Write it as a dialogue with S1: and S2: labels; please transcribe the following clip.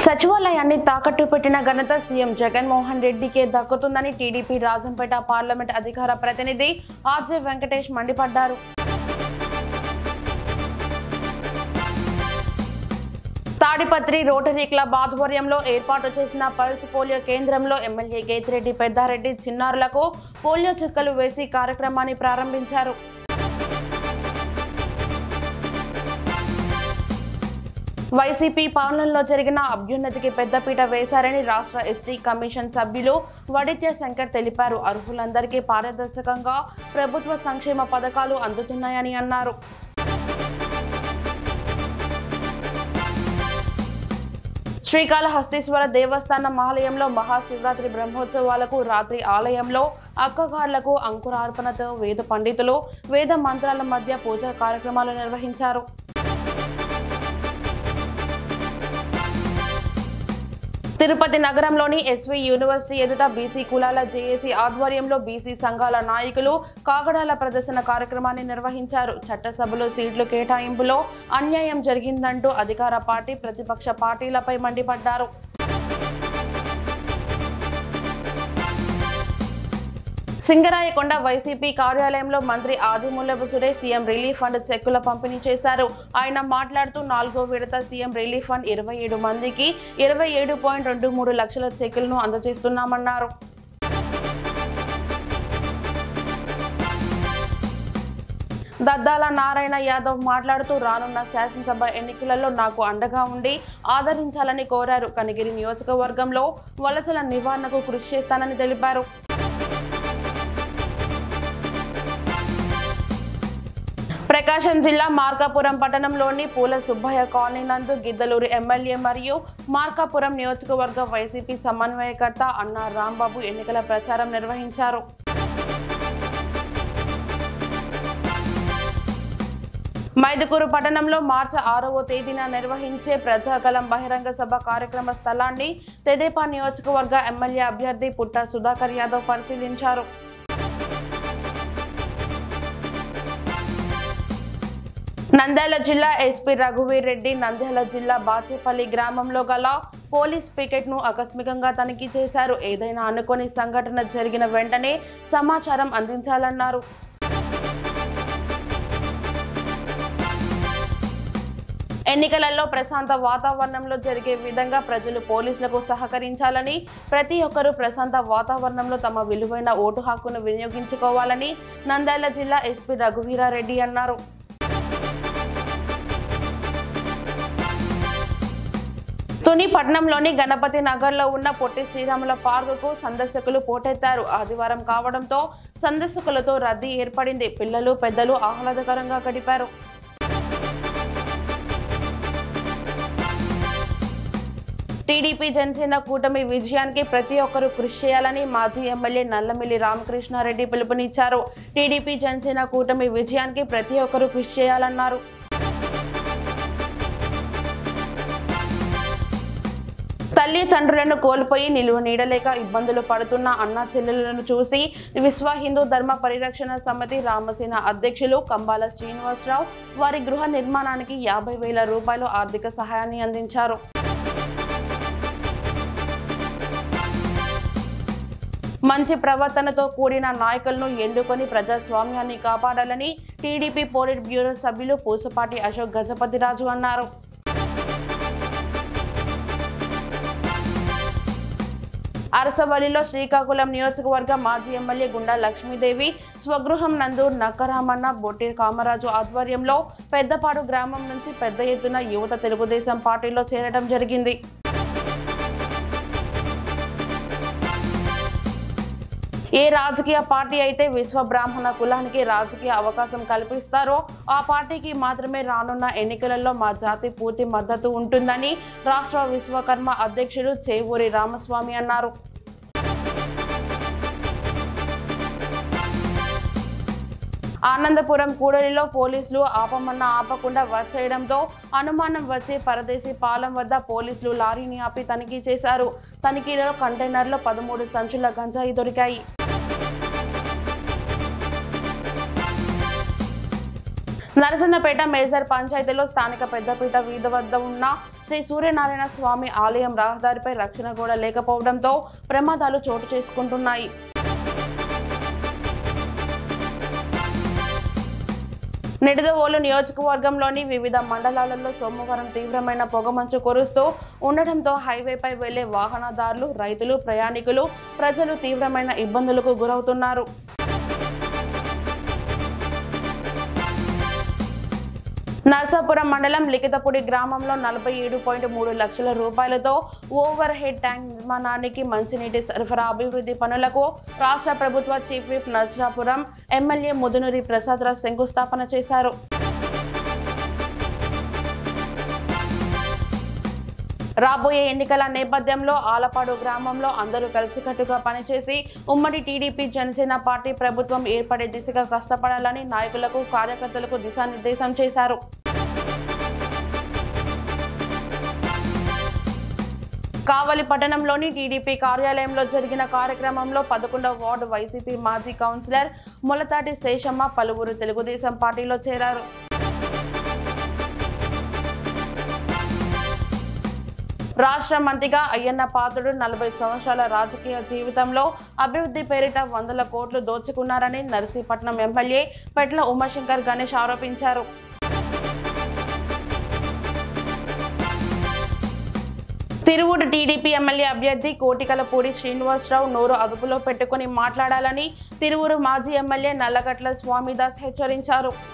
S1: సచివాలయాన్ని తాకట్టు పెట్టిన ఘనత సీఎం జగన్మోహన్ రెడ్డికే దక్కుతుందని టీడీపీ రాజంపేట పార్లమెంట్ అధికార ప్రతినిధి ఆర్జే వెంకటేష్ మండిపడ్డారు తాడిపత్రి రోటరీ క్లబ్ ఆధ్వర్యంలో ఏర్పాటు చేసిన పల్స్ పోలియో కేంద్రంలో ఎమ్మెల్యే గేతిరెడ్డి పెద్దారెడ్డి చిన్నారులకు పోలియో చుక్కలు వేసి కార్యక్రమాన్ని ప్రారంభించారు వైసీపీ పాలనలో జరిగిన అభ్యున్నతికి పెద్దపీట వేశారని రాష్ట్ర ఎస్టీ కమిషన్ సభ్యులు వడిత్య శంకర్ తెలిపారు అర్హులందరికీ పారదర్శకంగా ప్రభుత్వ సంక్షేమ పథకాలు అందుతున్నాయని అన్నారు శ్రీకాళహస్తీశ్వర దేవస్థానం ఆలయంలో మహాశివరాత్రి బ్రహ్మోత్సవాలకు రాత్రి ఆలయంలో అక్కగార్లకు అంకురార్పణతో వేద పండితులు వేద మంత్రాల మధ్య పూజా కార్యక్రమాలు నిర్వహించారు తిరుపతి నగరంలోని ఎస్వి యూనివర్సిటీ ఎదుట బీసీ కులాల జేఏసీ ఆధ్వర్యంలో బీసీ సంఘాల నాయకులు కాగడాల ప్రదర్శన కార్యక్రమాన్ని నిర్వహించారు చట్టసభలో సీట్లు కేటాయింపులో అన్యాయం జరిగిందంటూ అధికార పార్టీ ప్రతిపక్ష పార్టీలపై మండిపడ్డారు సింగరాయకొండ వైసీపీ కార్యాలయంలో మంత్రి Adimulapu Suresh CM relief fund చెక్కుల పంపిణీ చేశారు ఆయన మాట్లాడుతూ నాలుగో విడత సీఎం రిలీఫ్ ఫండ్ ఇరవై ఏడు మందికి ఇరవై ఏడు పాయింట్ రెండు మూడు లక్షల చెక్కులను అందజేస్తున్నామన్నారు దద్దాల నారాయణ యాదవ్ మాట్లాడుతూ రానున్న శాసనసభ ఎన్నికలలో నాకు అండగా ఉండి ఆదరించాలని కోరారు కనిగిరి నియోజకవర్గంలో వలసల నివారణకు కృషి చేస్తానని తెలిపారు ప్రకాశం జిల్లా మార్కాపురం పట్టణంలోని పూల సుబ్బయ్య కాలనీ నందు గిద్దలూరు ఎమ్మెల్యే మరియు మార్కాపురం నియోజకవర్గ వైసీపీ సమన్వయకర్త అన్నా రాంబాబు ఎన్నికల ప్రచారం నిర్వహించారు మైదుకూరు పట్టణంలో మార్చి ఆరవ తేదీన నిర్వహించే ప్రజాగలం బహిరంగ సభ కార్యక్రమ స్థలాన్ని తెదేపా నియోజకవర్గ ఎమ్మెల్యే అభ్యర్థి పుట్ట సుధాకర్ యాదవ్ పరిశీలించారు నంద్యాల జిల్లా ఎస్పీ రఘువీర్ రెడ్డి నంద్యాల జిల్లా బాచేపల్లి గ్రామంలో గల పోలీస్ పికెట్ ను ఆకస్మికంగా తనిఖీ చేశారు ఏదైనా అనుకోని సంఘటన జరిగిన వెంటనే సమాచారం అందించాలన్నారు ఎన్నికలలో ప్రశాంత వాతావరణంలో జరిగే విధంగా ప్రజలు పోలీసులకు సహకరించాలని ప్రతి ఒక్కరూ ప్రశాంత వాతావరణంలో తమ విలువైన ఓటు హక్కును వినియోగించుకోవాలని నంద్యాల జిల్లా ఎస్పీ రఘువీరారెడ్డి అన్నారు తుని పట్టణంలోని గణపతి నగర్లో ఉన్న పొట్టి శ్రీరాముల పార్కుకు సందర్శకులు పోటెత్తారు ఆదివారం కావడంతో సందర్శకులతో రద్దీ ఏర్పడింది పిల్లలు పెద్దలు ఆహ్లాదకరంగా గడిపారు టీడీపీ జనసేన కూటమి విజయానికి ప్రతి ఒక్కరూ కృషి చేయాలని మాజీ ఎమ్మెల్యే నల్లమిల్లి రామకృష్ణారెడ్డి పిలుపునిచ్చారు టీడీపీ జనసేన కూటమి విజయానికి ప్రతి ఒక్కరూ కృషి చేయాలన్నారు తల్లి తండ్రులను కోల్పోయి నిలువ నీడలేక ఇబ్బందులు పడుతున్న అన్న చెల్లెలను చూసి విశ్వ హిందూ ధర్మ పరిరక్షణ సమితి రామసేన అధ్యక్షులు కంబాల శ్రీనివాసరావు వారి గృహ నిర్మాణానికి యాభై వేల రూపాయలు ఆర్థిక సహాయాన్ని అందించారు మంచి ప్రవర్తనతో కూడిన నాయకులను ఎన్నుకొని ప్రజాస్వామ్యాన్ని కాపాడాలని టీడీపీ పోలిట్ బ్యూరో సభ్యులు పూసపాటి అశోక్ గజపతిరాజు అన్నారు అరసవల్లిలో శ్రీకాకుళం నియోజకవర్గ మాజీ ఎమ్మెల్యే గుండా లక్ష్మీదేవి స్వగృహం నందు నక్కరామన్న బొట్టి కామరాజు ఆధ్వర్యంలో పెద్దపాడు గ్రామం నుంచి పెద్ద ఎత్తున యువత తెలుగుదేశం పార్టీలో చేరడం జరిగింది ఏ రాజకీయ పార్టీ అయితే విశ్వ బ్రాహ్మణ కులానికి రాజకీయ అవకాశం కల్పిస్తారో ఆ పార్టీకి మాత్రమే రానున్న ఎన్నికలలో మా జాతి పూర్తి మద్దతు ఉంటుందని రాష్ట్ర విశ్వకర్మ అధ్యక్షుడు చేవూరి రామస్వామి అన్నారు ఆనందపురం కూడలిలో పోలీసులు ఆపమన్న ఆపకుండా వచ్చేయడంతో అనుమానం వచ్చి పరదేశీ పాలెం వద్ద పోలీసులు లారీని ఆపి తనిఖీ చేశారు తనిఖీలో కంటైనర్లో పదమూడు సంచుల గంజాయి దొరికాయి నరసన్నపేట మేజర్ పంచాయతీలో స్థానిక పెద్దపీట వీధి వద్ద ఉన్న శ్రీ సూర్యనారాయణ స్వామి ఆలయం రహదారిపై రక్షణ గోడ లేకపోవడంతో ప్రమాదాలు చోటు చేసుకుంటున్నాయి నిడదవోలు నియోజకవర్గంలోని వివిధ మండలాలలో సోమవారం తీవ్రమైన పొగమంచు కురుస్తూ ఉండటంతో హైవేపై వెళ్లే వాహనదారులు రైతులు ప్రయాణికులు ప్రజలు తీవ్రమైన ఇబ్బందులకు గురవుతున్నారు నర్సాపురం మండలం లిఖితపూడి గ్రామంలో నలభై ఏడు పాయింట్ మూడు లక్షల రూపాయలతో ఓవర్ హెడ్ ట్యాంక్ నిర్మాణానికి మంచినీటి సరఫరా అభివృద్ధి పనులకు రాష్ట్ర ప్రభుత్వ chief whip Narsapuram MLA Mudunuri Prasad Rao శంకుస్థాపన చేశారు రాబోయే ఎన్నికల నేపథ్యంలో ఆలపాడు గ్రామంలో అందరూ కలిసికట్టుగా పనిచేసి ఉమ్మడి టీడీపీ జనసేన పార్టీ ప్రభుత్వం ఏర్పడే దిశగా కష్టపడాలని నాయకులకు కార్యకర్తలకు దిశానిర్దేశం చేశారు కావలి పట్టణంలోని టీడీపీ కార్యాలయంలో జరిగిన కార్యక్రమంలో పదకొండవ వార్డు వైసీపీ మాజీ కౌన్సిలర్ ములతాటి శేషమ్మ పలువురు తెలుగుదేశం పార్టీలో చేరారు రాష్ట్ర మంత్రిగా అయ్యన్న పాత్రుడు నలభై సంవత్సరాల రాజకీయ జీవితంలో అభివృద్ధి పేరిట వందల కోట్లు దోచుకున్నారని నర్సీపట్నం ఎమ్మెల్యే పెట్ల ఉమాశంకర్ గణేష్ ఆరోపించారు తిరువుడు టీడీపీ ఎమ్మెల్యే అభ్యర్థి కోటికలపూడి శ్రీనివాసరావు నోరు అదుపులో పెట్టుకుని మాట్లాడాలని తిరువురు మాజీ ఎమ్మెల్యే నల్లగట్ల స్వామిదాస్ హెచ్చరించారు